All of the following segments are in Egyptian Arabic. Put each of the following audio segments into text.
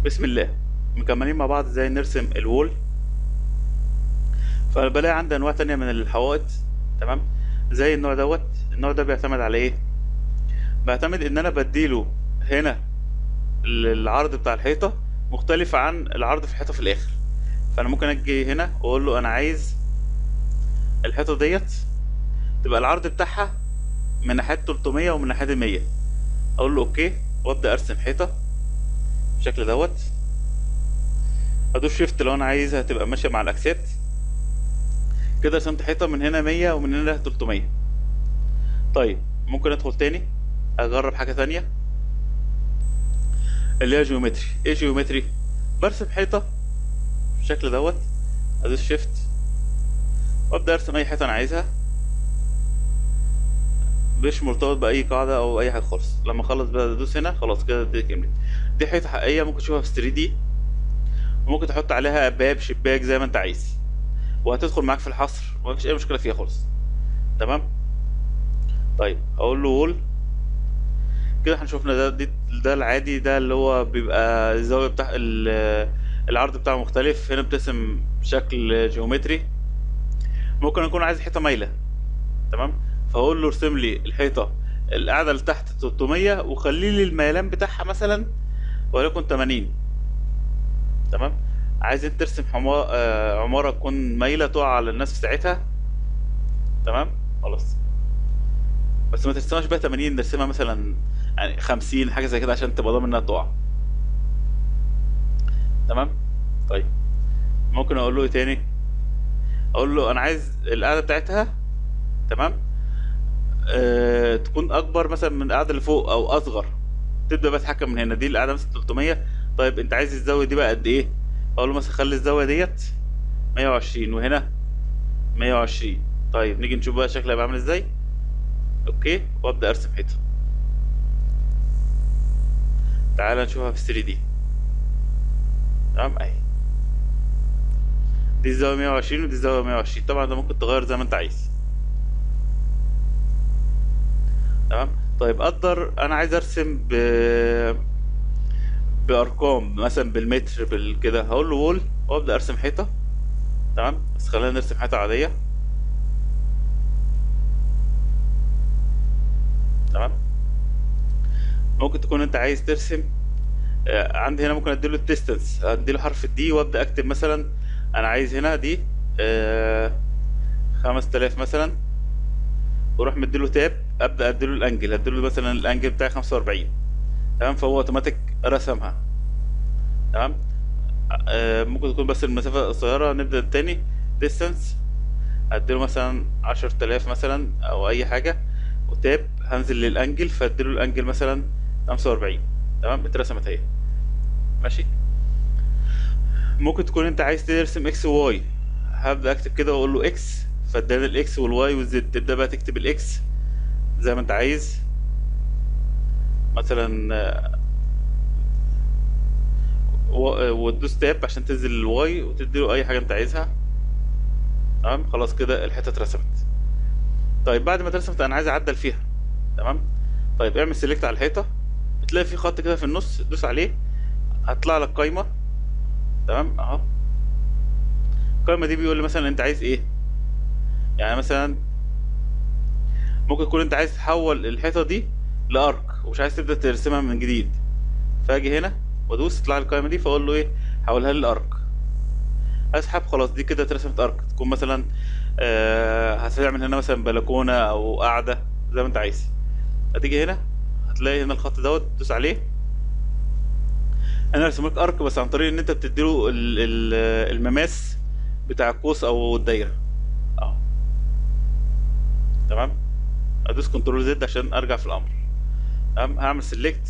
بسم الله مكملين مع بعض ازاي نرسم الوول فبلاقي عندي انواع تانية من الحوائط تمام زي النوع دوت النوع ده بيعتمد على ايه بيعتمد ان انا بديله هنا العرض بتاع الحيطة مختلف عن العرض في الحيطة في الاخر فانا ممكن اجي هنا واقول له انا عايز الحيطة ديت تبقى العرض بتاعها من ناحية 300 ومن ناحية 100 اقول له اوكي وابدا ارسم حيطة بالشكل دوت ادوس شيفت لو انا عايزها تبقى ماشية مع الاكسات كده رسمت حيطة من هنا 100 ومن هنا 300 طيب ممكن ادخل تاني اجرب حاجة تانية اللي هي جيومتري ايه جيومتري برسم حيطة بالشكل دوت ادوس شيفت وابدا ارسم اي حيطة انا عايزها مش مرتبط باي قاعدة او اي حاجة خالص لما اخلص بقى ادوس هنا خلاص كده دي كملت دي حيطة حقيقية ممكن تشوفها في 3 دي وممكن تحط عليها باب شباك زي ما انت عايز وهتدخل معاك في الحصر ومفيش اي مشكله فيها خالص تمام طيب اقول له وول كده احنا شفنا ده دي ده العادي ده اللي هو بيبقى الزاويه بتاع ال- العرض بتاعه مختلف هنا بترسم بشكل جيومتري ممكن اكون عايز حيطه مايله تمام فاقول له ارسم لي الحيطه القاعده اللي تحت 300 وخلي لي الميلان بتاعها مثلا وليكن 80 تمام عايز انت ترسم حما... آه، عمارة تكون مايلة تقع على الناس في ساعتها تمام خلاص بس ما ترسمهاش بقى 80 نرسمها مثلا يعني 50 حاجة زي كده عشان تبقى ضامن انها تقع تمام طيب ممكن اقول له ايه تاني اقول له انا عايز القاعدة بتاعتها تمام أه... تكون اكبر مثلا من القاعدة اللي فوق او اصغر تبدأ بقى تتحكم من هنا دي القاعدة مثلا 300 طيب انت عايز الزاوية دي بقى قد ايه اقول له مثلا خلي الزاويه ديت 120 وهنا 120 طيب نيجي نشوف بقى شكلها هيبقى عامل ازاي اوكي وابدا ارسم حيطه تعال نشوفها في 3 دي تمام اهي دي الزاويه 120 ودي الزاويه 120 طبعا ده ممكن تغير زي ما انت عايز تمام طيب اقدر انا عايز ارسم ب بارقام مثلا بالمتر بالكده هقول له وول وابدا ارسم حيطه تمام بس خلينا نرسم حيطه عاديه تمام ممكن تكون انت عايز ترسم آه، عندي هنا ممكن اديله الديستنس اديله حرف الدي وابدا اكتب مثلا انا عايز هنا دي خمس تلاف مثلا واروح مديله تاب ابدا اديله الانجل اديله مثلا الانجل بتاعي خمسة واربعين تمام فهو اوتوماتيك رسمها تمام آه ممكن تكون بس المسافة قصيرة نبدأ تاني ديستانس اديله مثلا عشر تلاف مثلا او اي حاجة وتاب هنزل للانجل فاديله الانجل مثلا خمسة واربعين تمام اترسمت اهي ماشي ممكن تكون انت عايز ترسم اكس وواي هبدأ اكتب كده واقول له اكس فاداني الاكس والواي والزد تبدأ بقى تكتب الاكس زي ما انت عايز مثلا آه، و- وتدوس تاب عشان تنزل الواي وتديله اي حاجه انت عايزها تمام خلاص كده الحته اترسمت طيب بعد ما اترسمت انا عايز اعدل فيها تمام طيب اعمل سيلكت على الحيطه بتلاقي في خط كده في النص دوس عليه هتطلع لك قايمه تمام اهو القايمه دي بيقول لي مثلا انت عايز ايه يعني مثلا ممكن تكون انت عايز تحول الحيطه دي لارك ومش عايز تبدا ترسمها من جديد فاجي هنا وادوس تطلع لي القائمه دي فاقول له ايه حولها لي الارك اسحب خلاص دي كده اترسمت ارك تكون مثلا آه هتعمل هنا مثلا بلكونه او قاعده زي ما انت عايز هتيجي هنا هتلاقي هنا الخط دوت تدوس عليه انا ارسم لك ارك بس عن طريق ان انت بتديله ال- ال- المماس بتاع القوس او الدايره اهو تمام ادوس كنترول زد عشان ارجع في الامر تمام هعمل سيلكت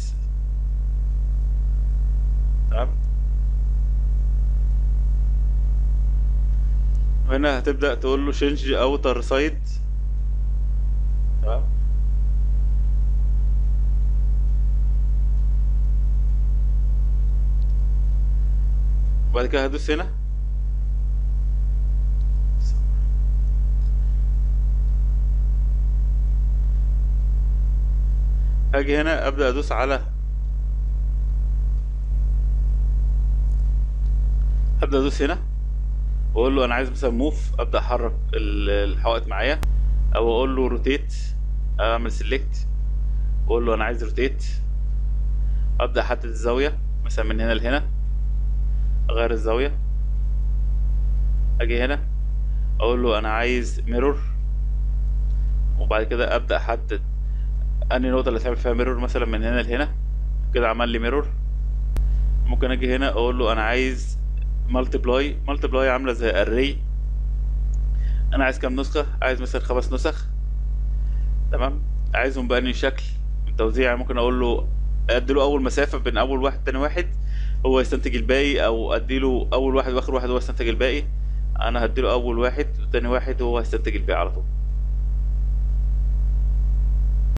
تمام وهنا هتبدأ تقول له change outer side تمام وبعد كده هدوس هنا هاجي هنا ابدا ادوس على ابدا ادوس هنا واقول له انا عايز مثلا موف ابدا احرك ال- الحوائط معايا او اقول له روتيت اعمل سيلكت واقول له انا عايز روتيت ابدا احدد الزاويه مثلا من هنا لهنا اغير الزاويه اجي هنا اقول له انا عايز ميرور وبعد كده ابدا احدد انهي نقطه اللي هتعمل فيها ميرور مثلا من هنا لهنا كده عمل لي ميرور ممكن اجي هنا اقول له انا عايز مالتيبلاي مالتيبلاي عامله زي اري انا عايز كام نسخه عايز مثلا خمس نسخ تمام عايزهم بأنهي شكل التوزيع ممكن اقول له اديله اول مسافه بين اول واحد تاني واحد هو يستنتج الباقي او اديله اول واحد واخر واحد هو يستنتج الباقي انا هديله اول واحد وتاني واحد هو هيستنتج الباقي على طول